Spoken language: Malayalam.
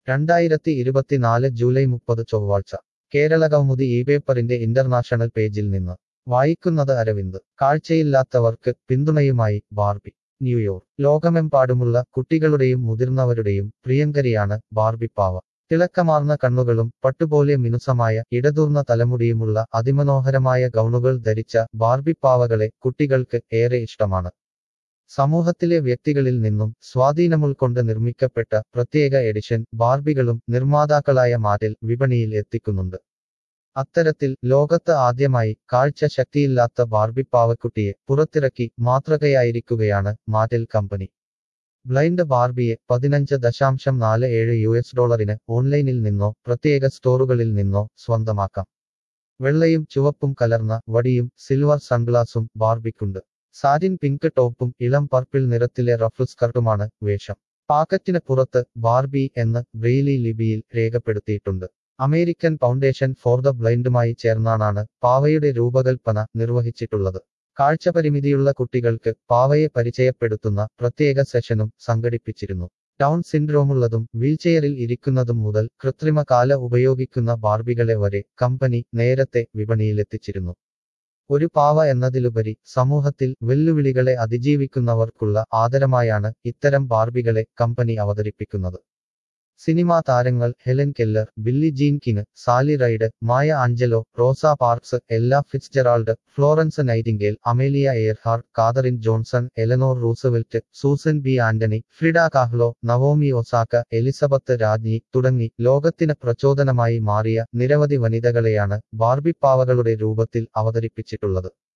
രണ്ടായിരത്തി ഇരുപത്തിനാല് ജൂലൈ മുപ്പത് ചൊവ്വാഴ്ച കേരള കൗമുദി ഈ പേപ്പറിന്റെ ഇന്റർനാഷണൽ പേജിൽ നിന്ന് വായിക്കുന്നത് അരവിന്ദ് കാഴ്ചയില്ലാത്തവർക്ക് പിന്തുണയുമായി ബാർബി ന്യൂയോർക്ക് ലോകമെമ്പാടുമുള്ള കുട്ടികളുടെയും മുതിർന്നവരുടെയും പ്രിയങ്കരിയാണ് ബാർബി പാവ തിളക്കമാർന്ന കണ്ണുകളും പട്ടുപോലെ മിനുസമായ ഇടതൂർന്ന തലമുടിയുമുള്ള അതിമനോഹരമായ ഗൗണുകൾ ധരിച്ച ബാർബി പാവകളെ കുട്ടികൾക്ക് ഏറെ ഇഷ്ടമാണ് സമൂഹത്തിലെ വ്യക്തികളിൽ നിന്നും സ്വാധീനമുൾക്കൊണ്ട് നിർമ്മിക്കപ്പെട്ട പ്രത്യേക എഡിഷൻ ബാർബികളും നിർമ്മാതാക്കളായ മാറ്റിൽ വിപണിയിൽ എത്തിക്കുന്നുണ്ട് അത്തരത്തിൽ ലോകത്ത് ആദ്യമായി കാഴ്ച ശക്തിയില്ലാത്ത ബാർബി പാവക്കുട്ടിയെ പുറത്തിറക്കി മാതൃകയായിരിക്കുകയാണ് മാറ്റിൽ കമ്പനി ബ്ലൈൻഡ് ബാർബിയെ പതിനഞ്ച് ദശാംശം നാല് ഏഴ് യു എസ് ഡോളറിന് ഓൺലൈനിൽ നിന്നോ പ്രത്യേക സ്റ്റോറുകളിൽ നിന്നോ സ്വന്തമാക്കാം വെള്ളയും ചുവപ്പും കലർന്ന വടിയും സിൽവർ സൺഗ്ലാസും ബാർബിക്കുണ്ട് സാരിൻ പിങ്ക് ടോപ്പും ഇളം പർപ്പിൾ നിറത്തിലെ റഫ് സ്കർട്ടുമാണ് വേഷം പാക്കറ്റിന് പുറത്ത് ബാർബി എന്ന് ബ്രെയിലി ലിപിയിൽ രേഖപ്പെടുത്തിയിട്ടുണ്ട് അമേരിക്കൻ ഫൗണ്ടേഷൻ ഫോർ ദ ബ്ലൈൻഡുമായി ചേർന്നാണ് പാവയുടെ രൂപകൽപ്പന നിർവഹിച്ചിട്ടുള്ളത് കാഴ്ചപരിമിതിയുള്ള കുട്ടികൾക്ക് പാവയെ പരിചയപ്പെടുത്തുന്ന പ്രത്യേക സെഷനും സംഘടിപ്പിച്ചിരുന്നു ഡൗൺ സിൻഡ്രോമുള്ളതും വീൽചെയറിൽ ഇരിക്കുന്നതും മുതൽ കൃത്രിമ കാല ഉപയോഗിക്കുന്ന ബാർബികളെ വരെ കമ്പനി നേരത്തെ വിപണിയിലെത്തിച്ചിരുന്നു ഒരു പാവ എന്നതിലുപരി സമൂഹത്തിൽ വെല്ലുവിളികളെ അതിജീവിക്കുന്നവർക്കുള്ള ആദരമായാണ് ഇത്തരം ബാർബികളെ കമ്പനി അവതരിപ്പിക്കുന്നത് സിനിമാ താരങ്ങൾ Helen Keller Billie Jean King Sally Ride Maya Angelou Rosa Parks Ella Fitzgerald Florence Nightingale Amelia Earhart Katherine Johnson Eleanor Roosevelt Susan B Anthony Frida Kahlo Naomi Osaka Elizabeth രാജ്ഞി തുടങ്ങി ലോകത്തിന് പ്രചോദനമായി മാറിയ നിരവധി വനിതകളെയാണ് ബാർബി പാവകളുടെ രൂപത്തിൽ അവതരിപ്പിച്ചിട്ടുള്ളത്